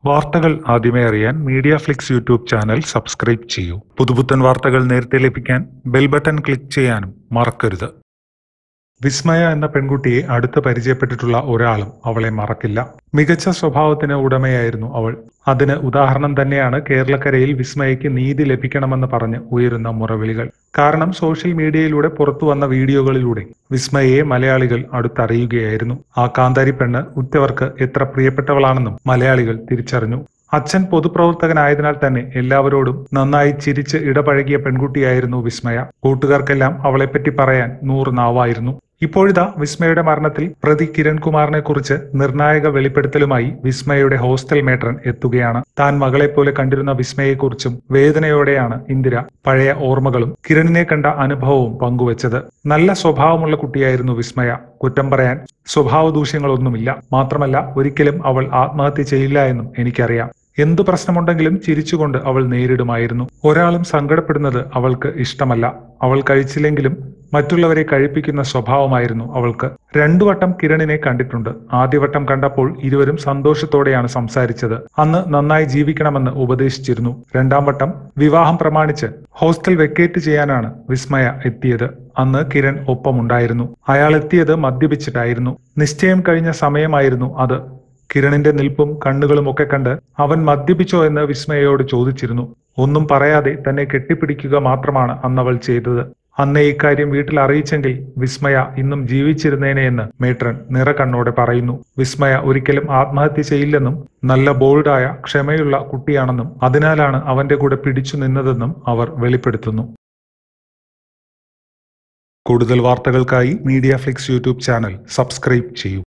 വാർത്തകൾ ആദ്യമേ അറിയാൻ Media Flix YouTube channel subscribe ചെയ്യൂ പുതുപുത്തൻ വാർത്തകൾ നേരത്തെ ലഭിക്കാൻ ബെൽ ബട്ടൺ ക്ലിക്ക് ചെയ്യാനും മറക്കരുത് വിസ്മയ എന്ന പെൺകുട്ടിയെ അടുത്ത് പരിചയപ്പെട്ടിട്ടുള്ള ഒരാളും അവളെ മറക്കില്ല മികച്ച സ്വഭാവത്തിന് ഉടമയായിരുന്നു അവൾ അതിന് ഉദാഹരണം തന്നെയാണ് കേരളക്കരയിൽ വിസ്മയയ്ക്ക് നീതി ലഭിക്കണമെന്ന് പറഞ്ഞ് ഉയരുന്ന മുറവിളികൾ കാരണം സോഷ്യൽ മീഡിയയിലൂടെ പുറത്തു വന്ന വീഡിയോകളിലൂടെ വിസ്മയയെ മലയാളികൾ അടുത്തറിയുകയായിരുന്നു ആ കാന്താരി പെണ്ണ് ഉറ്റവർക്ക് എത്ര പ്രിയപ്പെട്ടവളാണെന്നും മലയാളികൾ തിരിച്ചറിഞ്ഞു അച്ഛൻ പൊതുപ്രവർത്തകനായതിനാൽ തന്നെ എല്ലാവരോടും നന്നായി ചിരിച്ച് ഇടപഴകിയ പെൺകുട്ടിയായിരുന്നു വിസ്മയ കൂട്ടുകാർക്കെല്ലാം അവളെപ്പറ്റി പറയാൻ നൂറ് നാവായിരുന്നു ഇപ്പോഴിതാ വിസ്മയുടെ മരണത്തിൽ പ്രതി കിരൺകുമാറിനെ കുറിച്ച് നിർണായക വെളിപ്പെടുത്തലുമായി വിസ്മയയുടെ ഹോസ്റ്റൽ മേട്രൻ എത്തുകയാണ് താൻ മകളെപ്പോലെ കണ്ടിരുന്ന വിസ്മയെക്കുറിച്ചും വേദനയോടെയാണ് ഇന്ദിര പഴയ ഓർമ്മകളും കിരണിനെ കണ്ട അനുഭവവും പങ്കുവച്ചത് നല്ല സ്വഭാവമുള്ള കുട്ടിയായിരുന്നു വിസ്മയ കുറ്റം പറയാൻ സ്വഭാവ ദൂഷ്യങ്ങളൊന്നുമില്ല മാത്രമല്ല ഒരിക്കലും അവൾ ആത്മഹത്യ ചെയ്യില്ല എന്നും എനിക്കറിയാം എന്തു പ്രശ്നമുണ്ടെങ്കിലും ചിരിച്ചുകൊണ്ട് അവൾ നേരിടുമായിരുന്നു ഒരാളും സങ്കടപ്പെടുന്നത് അവൾക്ക് ഇഷ്ടമല്ല അവൾ കഴിച്ചില്ലെങ്കിലും മറ്റുള്ളവരെ കഴിപ്പിക്കുന്ന സ്വഭാവമായിരുന്നു അവൾക്ക് രണ്ടു വട്ടം കിരണിനെ കണ്ടിട്ടുണ്ട് ആദ്യവട്ടം കണ്ടപ്പോൾ ഇരുവരും സന്തോഷത്തോടെയാണ് സംസാരിച്ചത് അന്ന് നന്നായി ജീവിക്കണമെന്ന് ഉപദേശിച്ചിരുന്നു രണ്ടാം വട്ടം വിവാഹം പ്രമാണിച്ച് ഹോസ്റ്റൽ വെക്കേറ്റ് ചെയ്യാനാണ് വിസ്മയ എത്തിയത് അന്ന് കിരൺ ഒപ്പമുണ്ടായിരുന്നു അയാൾ എത്തിയത് മദ്യപിച്ചിട്ടായിരുന്നു നിശ്ചയം കഴിഞ്ഞ സമയമായിരുന്നു അത് കിരണിന്റെ നിൽപ്പും കണ്ണുകളും ഒക്കെ കണ്ട് അവൻ മദ്യപിച്ചോ എന്ന് വിസ്മയയോട് ചോദിച്ചിരുന്നു ഒന്നും പറയാതെ തന്നെ കെട്ടിപ്പിടിക്കുക മാത്രമാണ് അന്നവൾ ചെയ്തത് അന്നേ ഇക്കാര്യം വീട്ടിൽ അറിയിച്ചെങ്കിൽ വിസ്മയ ഇന്നും ജീവിച്ചിരുന്നേനെ എന്ന് മേട്രൻ നിറകണ്ണോടെ പറയുന്നു വിസ്മയ ഒരിക്കലും ആത്മഹത്യ ചെയ്യില്ലെന്നും നല്ല ബോൾഡായ ക്ഷമയുള്ള കുട്ടിയാണെന്നും അതിനാലാണ് അവന്റെ കൂടെ പിടിച്ചു നിന്നതെന്നും അവർ വെളിപ്പെടുത്തുന്നു കൂടുതൽ വാർത്തകൾക്കായി Media Flix YouTube channel subscribe ചെയ്യൂ